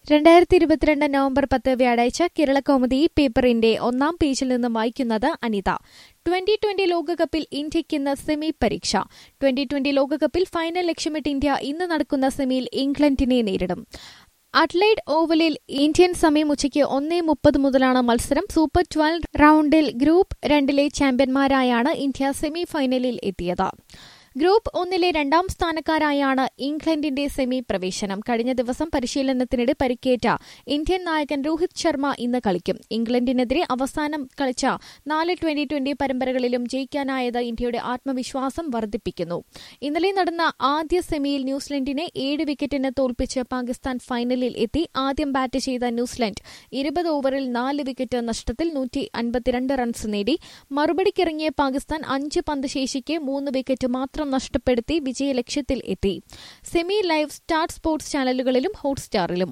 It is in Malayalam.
രണ്ടായിരത്തി ഇരുപത്തിരണ്ട് നവംബർ പത്ത് വ്യാഴാഴ്ച കേരളകൗമുദി പേപ്പറിന്റെ ഒന്നാം പേജിൽ നിന്നും വായിക്കുന്നത് അനിത ട്വന്റി ട്വന്റി ലോകകപ്പിൽ ഇന്ത്യയ്ക്ക് ഇന്ന് സെമി പരീക്ഷ ട്വന്റി ട്വന്റി ലോകകപ്പിൽ ഫൈനൽ ലക്ഷ്യമിട്ട് ഇന്ത്യ ഇന്ന് നടക്കുന്ന സെമിയിൽ ഇംഗ്ലണ്ടിനെ നേരിടും അഡ്ലൈഡ് ഓവലിൽ ഇന്ത്യൻ സമയം ഉച്ചയ്ക്ക് ഒന്നേ മുപ്പത് മുതലാണ് മത്സരം സൂപ്പർ ട്വൽവ് റൌണ്ടിൽ ഗ്രൂപ്പ് രണ്ടിലെ ചാമ്പ്യന്മാരായാണ് ഇന്ത്യ സെമി ഫൈനലിൽ എത്തിയത് ഗ്രൂപ്പ് ഒന്നിലെ രണ്ടാം സ്ഥാനക്കാരായാണ് ഇംഗ്ലണ്ടിന്റെ സെമി പ്രവേശനം കഴിഞ്ഞ ദിവസം പരിശീലനത്തിനിടെ പരിക്കേറ്റ ഇന്ത്യൻ നായകൻ രോഹിത് ശർമ്മ ഇന്ന് കളിക്കും ഇംഗ്ലണ്ടിനെതിരെ അവസാനം കളിച്ച നാല് ട്വന്റി ട്വന്റി പരമ്പരകളിലും ജയിക്കാനായത് ഇന്ത്യയുടെ ആത്മവിശ്വാസം വർദ്ധിപ്പിക്കുന്നു ഇന്നലെ നടന്ന ആദ്യ സെമിയിൽ ന്യൂസിലൻഡിനെ ഏഴ് വിക്കറ്റിന് തോൽപ്പിച്ച് പാകിസ്ഥാൻ ഫൈനലിൽ എത്തി ആദ്യം ബാറ്റ് ചെയ്ത ന്യൂസിലൻഡ് ഇരുപത് ഓവറിൽ നാല് വിക്കറ്റ് നഷ്ടത്തിൽ നൂറ്റി അൻപത്തിരണ്ട് റൺസ് നേടി മറുപടിക്കിറങ്ങിയ പാകിസ്ഥാൻ അഞ്ച് പന്ത് ശേഷിക്കെ മൂന്ന് വിക്കറ്റ് മാത്രം നഷ്ടപ്പെടുത്തി വിജയലക്ഷ്യത്തിൽ എത്തി സെമി ലൈവ് സ്റ്റാർ സ്പോർട്സ് ചാനലുകളിലും ഹോട്ട്സ്റ്റാറിലും